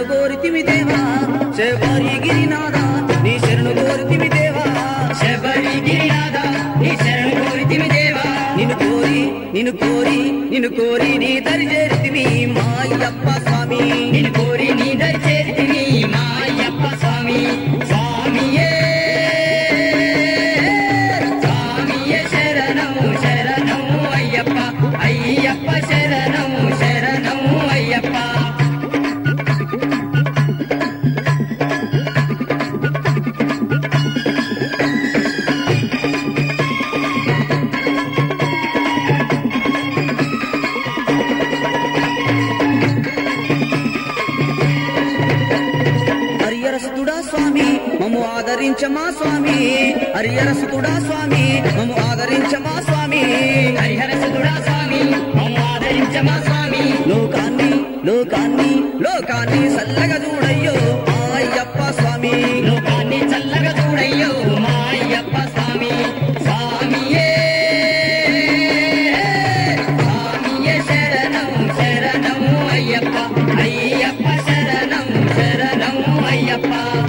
శరణు కోరితిమి దేవా శబరి గిరినాథ నీ శరణు కోరితిమి దేవా శబరి గిరినాథ నీ శరణు కోరితిమి దేవా నిన్ను కోరి నిన్ను కోరి నిన్ను కోరి నీ దరి చేరితిమి మా అయ్యప్ప స్వామి నిన్ను కోరి నీ దరి చేరితిని మా అయ్యప్ప స్వామి స్వామియే స్వామియే శరణము శరణము అయ్యప్ప అయ్యప్ప శరణము శరణము అయ్యప్ప హరియరసుతుడా స్వామి మమ్ము ఆదరించమా స్వామి హరియరసుతుడా స్వామి మమ్ము ఆదరించమా స్వామి హరిహరసుడా స్వామి మమ్మ ఆదరించమా స్వామి లోకాన్ని లోకాన్ని లోకాన్ని చల్లగా చూడయ్యో మా అయ్యప్ప స్వామి లోకాన్ని చల్లగా చూడయ్యో మా అయ్యప్ప స్వామి స్వామియే స్వామియే శరణం శరణం అయ్యప్ప అయ్యప్ప శరణం శరణం అయ్యప్ప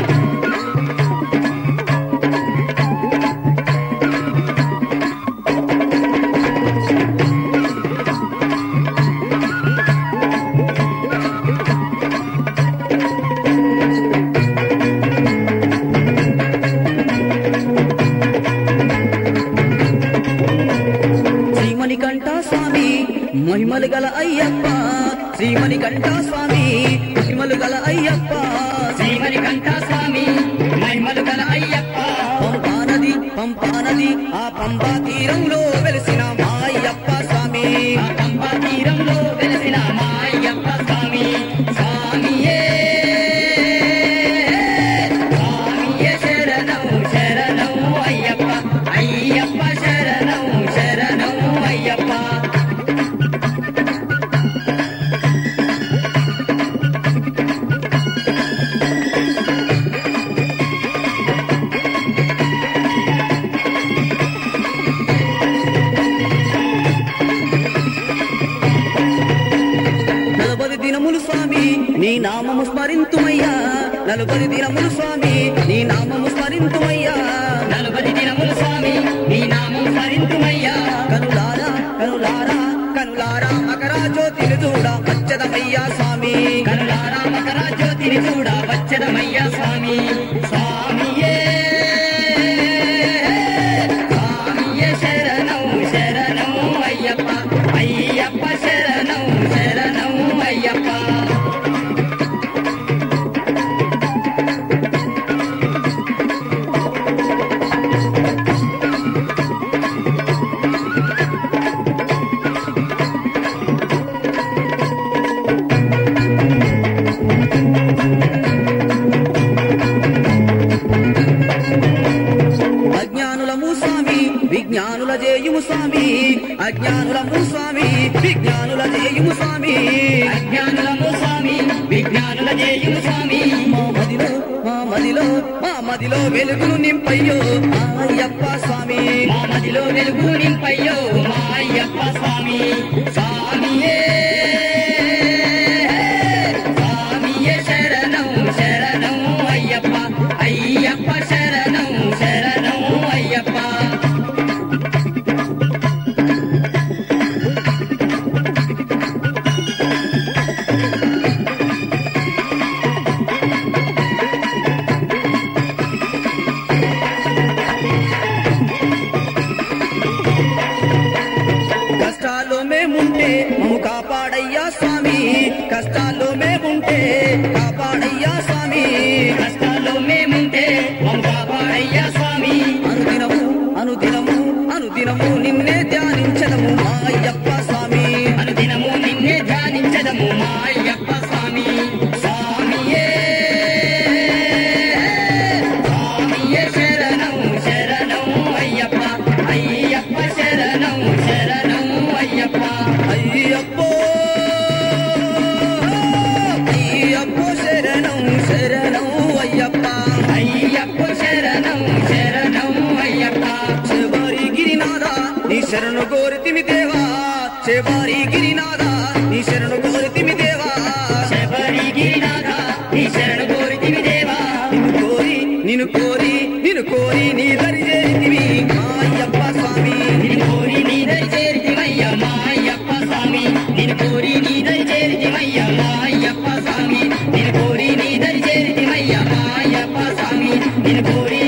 శ్రీమణి కంఠ స్వామి మహిమలు గల అయ్యప్ప శ్రీమణి కంఠ స్వామి మహిమలు గల అయ్యప్ప శ్రీమణి కంఠ స్వామి మహిమలు గల అయ్యప్ప పంపానది పంపానది ఆ పంపా తీరంలో వెలిసిన మా అయ్యప్ప స్వామి ఆ పంపా తీరంలో వెలిసిన మా అయ్యప్ప స్వామి స్వామియే స్వామియే శరణం శరణం అయ్యప్ప అయ్యప్ప శరణం శరణం అయ్యప్ప నలభై దినములు స్వామి నీ నామము స్మరింతుమయ్యా నలభై దినములు స్వామి నీ నామము స్మరింతుమయ్యా నలుబది దినములు స్వామి నీ నామం స్మరింతుమయ్యా కనులారా కనులారా కనులారా మకరా జ్యోతిని చూడ వచ్చదమయ్యా స్వామి కనులారా మకర జ్యోతిని చూడ వచ్చదమయ్యా స్వామి స్వామియే స్వామియే శరణం శరణం అయ్యప్ప అయ్యప్ప శరణం శరణం అయ్యప్ప అజ్ఞానులము స్వామి విజ్ఞానుల జేయుము స్వామి అజ్ఞానులము స్వామి విజ్ఞానుల జేయుము స్వామి అజ్ఞానులము స్వామి విజ్ఞానుల జేయుము స్వామి మా మదిలో మా మదిలో మా మదిలో వెలుగును నింపయ్యో మా అయ్యప్ప స్వామి మా మదిలో వెలుగు నింపయ్యో మా అయ్యప్ప స్వామి స్వామియే స్వామియే శరణం శరణం అయ్యప్ప అయ్యప్ప శరణం శరణం అయ్యప్ప కష్టాల్లో మేముంటే మమ్ము కాపాడయ్యా స్వామి కష్టాల్లో మేముంటే కాపాడయ్యా స్వామి కష్టాల్లో మేముంటే మమ్మ కాపాడయ్యా స్వామి అనుదినము అనుదినము అనుదినము నిన్నే ధ్యానించదము మా అయ్యప్ప స్వామి అనుదినము నిన్నే ధ్యానించదము మా అయ్యప్ప స్వామి స్వామియే స్వామియే శరణం శరణం అయ్యప్ప అయ్యప్ప శరణం శరణం అయ్యప్ప అయ్యప్పో అయ్యప్పో శరణం శరణం అయ్యప్ప అయ్యప్ప శరణం శరణం అయ్యప్ప శబరి గిరినాథ నీ శరణు కోరితిమి దేవా శబరి గిరినాథ నీ శరణు కోరితిమి దేవా శబరి గిరినాథ నిన్ను కోరి నిన్ను కోరి నీ దరి చేరితివి మా అయ్యప్ప స్వామి నిన్ను కోరి నీ దరి చేరితిమయ్య మా అయ్యప్ప స్వామి నిన్ను కోరి నీ దరి చేరితిమయ్య మా అయ్యప్ప స్వామి నిన్ను కోరి నీ దరి చేరితిమయ్య మా అయ్యప్ప స్వామి నిన్ను కోరి